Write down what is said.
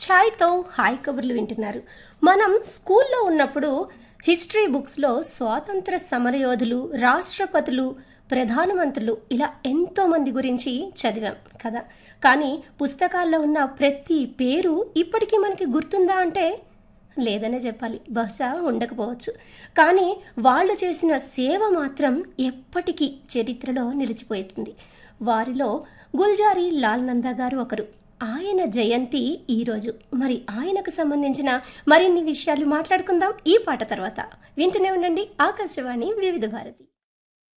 ఛాయ్తో hi కబుర్లు వింటున్నారు మనం స్కూల్లో ఉన్నప్పుడు హిస్టరీ బుక్స్లో స్వాతంత్ర సమరయోధులు రాష్ట్రపతులు ప్రధానమంత్రులు ఇలా ఎంతో మంది గురించి చదివాం కదా కానీ పుస్తకాల్లో ఉన్న ప్రతి పేరు ఇప్పటికీ మనకి గుర్తుందా అంటే లేదనే చెప్పాలి బహుశా ఉండకపోవచ్చు కానీ వాళ్ళు చేసిన సేవ మాత్రం ఎప్పటికీ చరిత్రలో నిలిచిపోతుంది వారిలో గుల్జారీ లాల్ నందా గారు ఒకరు ఆయన జయంతి ఈరోజు మరి ఆయనకు సంబంధించిన మరిన్ని విషయాలు మాట్లాడుకుందాం ఈ పాట తర్వాత వింటూనే ఉండండి ఆకాశవాణి వివిధ భారతి